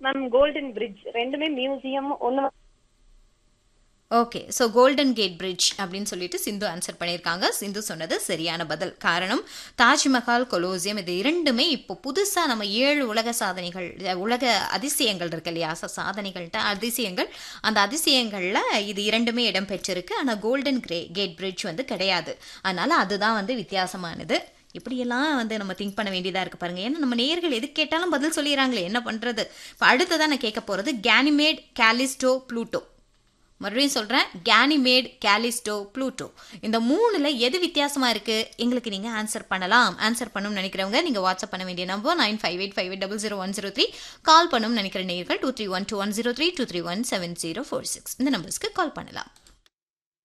ma'am golden bridge ரெண்டுமே museum ஒன்னு okay so golden gate bridge அப்படின்னு சொல்லிட்டு சிந்து ஆன்சர் பண்ணியிருக்காங்க சிந்து சொன்னது சரியான பதில் காரணம் தாஜ்மஹால் கொலோசியம் இது இரண்டுமே இப்போ புதுசாக நம்ம ஏழு உலக சாதனைகள் அஹ், உலக அதிசயங்கள் இருக்கு இல்லையா ச- சாதனைகள்கிட்ட அதிசயங்கள் அந்த அதிசயங்களில் இது இரண்டுமே இடம் பெற்றிருக்கு ஆனால் கோல்டன் கிரே கேட் பிரிட்ஜ் வந்து கிடையாது அதனால அதுதான் வந்து வித்தியாசமானது இப்படியெல்லாம் வந்து நம்ம திங்க் பண்ண வேண்டியதாக இருக்குது பாருங்க ஏன்னா நம்ம நேர்கள் எது கேட்டாலும் பதில் சொல்லிடுறாங்களே என்ன பண்ணுறது இப்போ அடுத்ததான் நான் கேட்க போகிறது கேனிமேட் கேலிஸ்டோ ப்ளூட்டோ மறுபடியும் சொல்கிறேன் கேனிமேட் கேலிஸ்டோ ப்ளூட்டோ இந்த மூணில் எது வித்தியாசமாக இருக்குது எங்களுக்கு நீங்கள் ஆன்சர் பண்ணலாம் ஆன்சர் பண்ணணும்னு நினைக்கிறவங்க நீங்கள் வாட்ஸ்அப் பண்ண வேண்டிய number nine five eight five eight double zero one zero three call பண்ணணும்னு நினைக்கிற நேர்கள் two three one two one zero three two three one seven zero four six இந்த நம்பர்ஸ்க்கு கால் பண்ணலாம்